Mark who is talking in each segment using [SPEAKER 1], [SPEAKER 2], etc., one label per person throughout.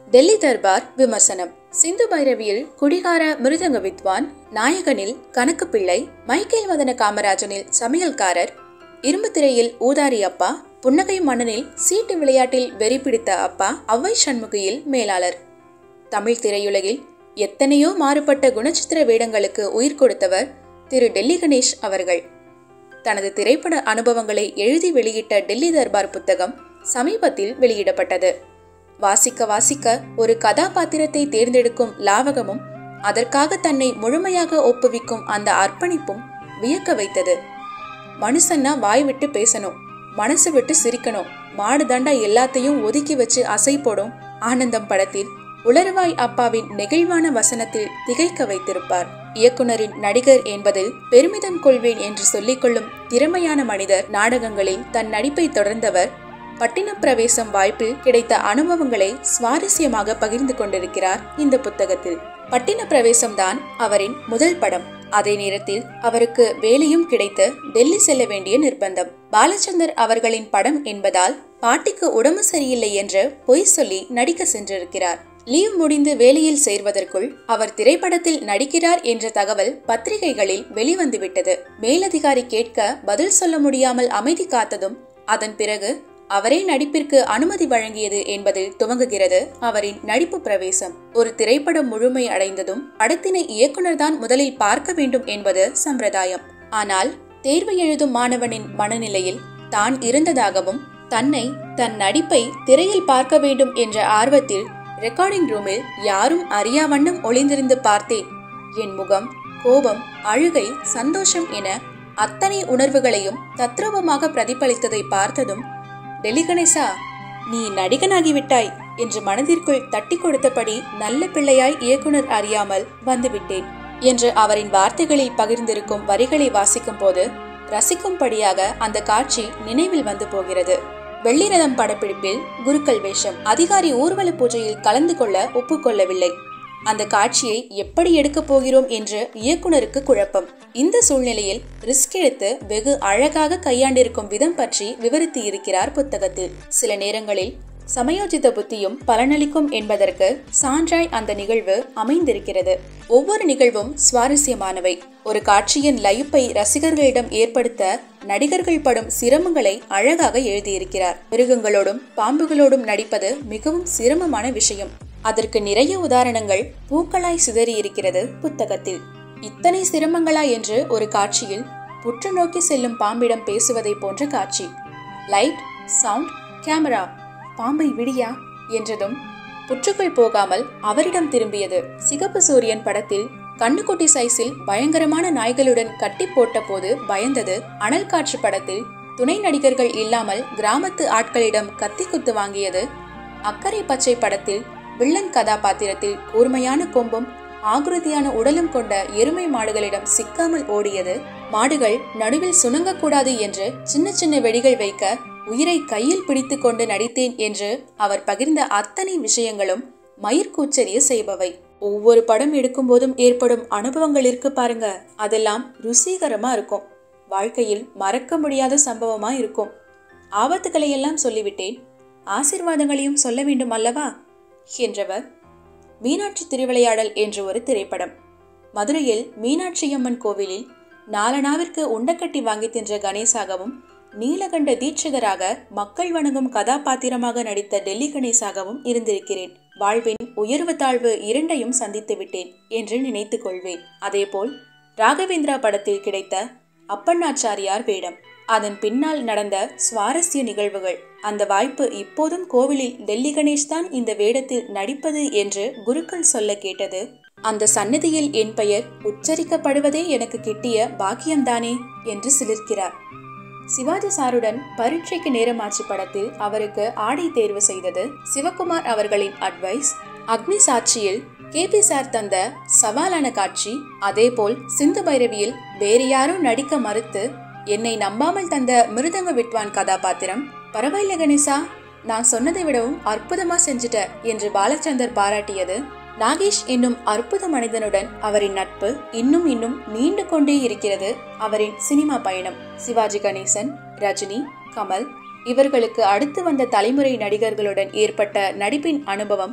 [SPEAKER 1] டெல்லி தர்பார் விமர்சனம் சிந்து பைரவியில் குடிகார மிருதங்க வித்வான் நாயகனில் கணக்கு பிள்ளை மைக்கேல் மதன காமராஜனில் சமையல்காரர் இரும்பு திரையில் ஊதாரி அப்பா புன்னகை மன்னனில் சீட்டு விளையாட்டில் வெறி பிடித்த அப்பா அவ்வை சண்முகியில் மேலாளர் தமிழ் திரையுலகில் எத்தனையோ மாறுபட்ட குணச்சித்திர வேடங்களுக்கு உயிர் கொடுத்தவர் திரு டெல்லி கணேஷ் அவர்கள் தனது திரைப்பட அனுபவங்களை எழுதி வெளியிட்ட டெல்லி தர்பார் புத்தகம் சமீபத்தில் வெளியிடப்பட்டது வாசிக்க வாசிக்க ஒரு கதாபாத்திரத்தை தேர்ந்தெடுக்கும் லாவகமும் அதற்காக தன்னை முழுமையாக ஒப்புவிக்கும் அந்த அர்ப்பணிப்பும் வியக்க வைத்தது மனுஷன்னா வாய் விட்டு பேசணும் மனசு விட்டு சிரிக்கணும் மாடு தண்டா எல்லாத்தையும் ஒதுக்கி வச்சு அசை போடும் ஆனந்தம் படத்தில் உளறுவாய் அப்பாவின் நெகிழ்வான வசனத்தில் திகைக்க வைத்திருப்பார் இயக்குனரின் நடிகர் என்பதில் பெருமிதம் கொள்வேன் என்று சொல்லிக்கொள்ளும் திறமையான மனிதர் நாடகங்களில் தன் நடிப்பை தொடர்ந்தவர் பட்டினப்பிரவேசம் வாய்ப்பில் கிடைத்த அனுபவங்களை சுவாரஸ்யமாக பகிர்ந்து கொண்டிருக்கிறார் இந்த புத்தகத்தில் பட்டினப்பிரவேசம் தான் அவரின் முதல் படம் அதே நேரத்தில் அவருக்கு வேலையும் கிடைத்து டெல்லி செல்ல வேண்டிய நிர்பந்தம் பாலச்சந்தர் அவர்களின் படம் என்பதால் பாட்டிக்கு உடம்பு சரியில்லை என்று பொய் சொல்லி நடிக்க சென்றிருக்கிறார் லீவ் முடிந்து வேலையில் சேர்வதற்குள் அவர் திரைப்படத்தில் நடிக்கிறார் என்ற தகவல் பத்திரிகைகளில் வெளிவந்துவிட்டது மேலதிகாரி கேட்க பதில் சொல்ல முடியாமல் அமைதி காத்ததும் அதன் பிறகு அவரே நடிப்பிற்கு அனுமதி வழங்கியது என்பதில் துவங்குகிறது அவரின் நடிப்பு பிரவேசம் ஒரு திரைப்படம் முழுமை அடைந்ததும் படத்தினை இயக்குனர் தான் முதலில் பார்க்க வேண்டும் என்பது சம்பிரதாயம் ஆனால் தேர்வு எழுதும் மாணவனின் மனநிலையில் தான் இருந்ததாகவும் தன்னை தன் நடிப்பை திரையில் பார்க்க வேண்டும் என்ற ஆர்வத்தில் ரெக்கார்டிங் ரூமில் யாரும் அறியா வண்ணம் ஒளிந்திருந்து பார்த்தேன் என் முகம் கோபம் அழுகை சந்தோஷம் என அத்தனை உணர்வுகளையும் தத்ரூபமாக பிரதிபலித்ததை பார்த்ததும் டெல்லி கணேசா நீ நடிகனாகிவிட்டாய் என்று மனதிற்குள் தட்டி கொடுத்தபடி நல்ல பிள்ளையாய் இயக்குனர் அறியாமல் வந்துவிட்டேன் என்று அவரின் வார்த்தைகளில் பகிர்ந்திருக்கும் வரிகளை வாசிக்கும் போது ரசிக்கும்படியாக அந்த காட்சி நினைவில் வந்து போகிறது வெள்ளிரதம் படப்பிடிப்பில் குருக்கள் வேஷம் அதிகாரி ஊர்வல பூஜையில் கலந்து கொள்ள ஒப்புக்கொள்ளவில்லை அந்த காட்சியை எப்படி எடுக்கப் போகிறோம் என்று இயக்குனருக்கு குழப்பம் இந்த சூழ்நிலையில் ரிஸ்க் எடுத்து வெகு அழகாக கையாண்டிருக்கும் விதம் பற்றி விவரித்து இருக்கிறார் புத்தகத்தில் சில நேரங்களில் சமயோஜித புத்தியும் பலனளிக்கும் என்பதற்கு சான்றாய் அந்த நிகழ்வு அமைந்திருக்கிறது ஒவ்வொரு நிகழ்வும் சுவாரஸ்யமானவை ஒரு காட்சியின் லயிப்பை ரசிகர்களிடம் ஏற்படுத்த நடிகர்கள் படும் சிரமங்களை அழகாக எழுதியிருக்கிறார் மிருகங்களோடும் பாம்புகளோடும் நடிப்பது மிகவும் சிரமமான விஷயம் அதற்கு நிறைய உதாரணங்கள் பூக்களாய் சிதறி இருக்கிறது புத்தகத்தில் இத்தனை சிரமங்களா என்று ஒரு காட்சியில் புற்று நோக்கி செல்லும் பாம்பிடம் பேசுவதை போன்ற காட்சி லைட் சவுண்ட் கேமரா பாம்பை விடியா என்றதும் புற்றுக்குள் போகாமல் அவரிடம் திரும்பியது சிகப்பு சூரியன் படத்தில் கண்ணுக்குட்டி சைஸில் பயங்கரமான நாய்களுடன் கட்டி போட்ட போது பயந்தது அனல் காற்று படத்தில் துணை நடிகர்கள் இல்லாமல் கிராமத்து ஆட்களிடம் கத்தி குத்து வாங்கியது அக்கறை பச்சை படத்தில் வில்லன் கதாபாத்திரத்தில் கூர்மையான கொம்பும் ஆகுருதியான உடலும் கொண்ட எருமை மாடுகளிடம் சிக்காமல் ஓடியது மாடுகள் நடுவில் சுணங்கக்கூடாது என்று சின்ன சின்ன வெடிகள் வைக்க உயிரை கையில் பிடித்து கொண்டு நடித்தேன் என்று அவர் பகிர்ந்த அத்தனை விஷயங்களும் மயிர்கூச்சரிய செய்பவை ஒவ்வொரு படம் எடுக்கும் போதும் ஏற்படும் அனுபவங்கள் இருக்கு பாருங்க அதெல்லாம் ருசிகரமா இருக்கும் வாழ்க்கையில் மறக்க முடியாத சம்பவமா இருக்கும் ஆபத்துக்களை எல்லாம் சொல்லிவிட்டேன் ஆசிர்வாதங்களையும் சொல்ல வேண்டும் அல்லவா என்றவர் மீனாட்சி திருவிளையாடல் என்று ஒரு திரைப்படம் மதுரையில் மீனாட்சியம்மன் கோவிலில் நாலனாவிற்கு உண்டக்கட்டி வாங்கி தின்ற கணேசாகவும் நீலகண்ட தீட்சிதராக மக்கள் வணங்கும் கதாபாத்திரமாக நடித்த டெல்லி கணேசாகவும் இருந்திருக்கிறேன் வாழ்வின் உயர்வு தாழ்வு இரண்டையும் சந்தித்து விட்டேன் என்று நினைத்துக் கொள்வேன் அதேபோல் ராகவேந்திரா படத்தில் கிடைத்த அப்பண்ணாச்சாரியார் வேடம் அதன் பின்னால் நடந்த சுவாரஸ்ய நிகழ்வுகள் அந்த வாய்ப்பு இப்போதும் கோவிலில் டெல்லி கணேஷ் தான் இந்த வேடத்தில் நடிப்பது என்று குருக்கள் சொல்ல கேட்டது அந்த சன்னதியில் என் பெயர் உச்சரிக்கப்படுவதே எனக்கு கிட்டிய பாக்கியம்தானே என்று சிலிர்க்கிறார் சிவாஜி சாருடன் பரீட்சைக்கு நேரமாச்சு படத்தில் அவருக்கு ஆடை தேர்வு செய்தது சிவகுமார் அவர்களின் அட்வைஸ் அக்னி சாட்சியில் கே பி சார் தந்த சவாலான காட்சி அதேபோல் சிந்து பைரவியில் வேறு யாரும் நடிக்க மறுத்து என்னை நம்பாமல் தந்த மிருதங்க விட்வான் கதாபாத்திரம் பரவாயில்ல கணேசா நான் சொன்னதை விடவும் அற்புதமா செஞ்சுட்ட என்று பாலச்சந்தர் பாராட்டியது நாகேஷ் என்னும் அற்புத மனிதனுடன் அவரின் நட்பு இன்னும் இன்னும் நீண்டு கொண்டே இருக்கிறது அவரின் சினிமா பயணம் சிவாஜி கணேசன் ரஜினி கமல் இவர்களுக்கு அடுத்து வந்த தலைமுறை நடிகர்களுடன் ஏற்பட்ட நடிப்பின் அனுபவம்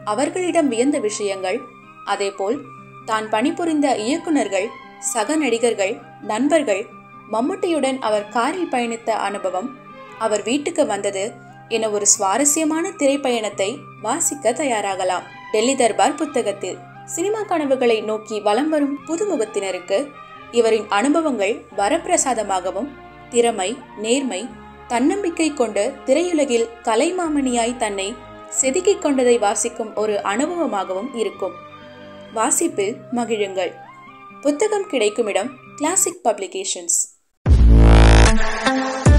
[SPEAKER 1] அவர்களிடம் வியந்த விஷயங்கள் அதேபோல் தான் பணிபுரிந்த இயக்குனர்கள் சக நடிகர்கள் நண்பர்கள் மம்முட்டியுடன் அவர் காரில் பயணித்த அனுபவம் அவர் வீட்டுக்கு வந்தது என ஒரு சுவாரஸ்யமான திரைப்பயணத்தை வாசிக்க தயாராகலாம் டெல்லி தர்பார் புத்தகத்தில் சினிமா கனவுகளை நோக்கி வலம் வரும் புதுமுகத்தினருக்கு இவரின் அனுபவங்கள் வரப்பிரசாதமாகவும் திறமை நேர்மை தன்னம்பிக்கை கொண்டு திரையுலகில் கலைமாமணியாய் தன்னை செதுக்கிக் கொண்டதை வாசிக்கும் ஒரு அனுபவமாகவும் இருக்கும் வாசிப்பில் மகிழுங்கள் புத்தகம் கிடைக்கும் இடம் கிளாசிக் பப்ளிகேஷன்ஸ்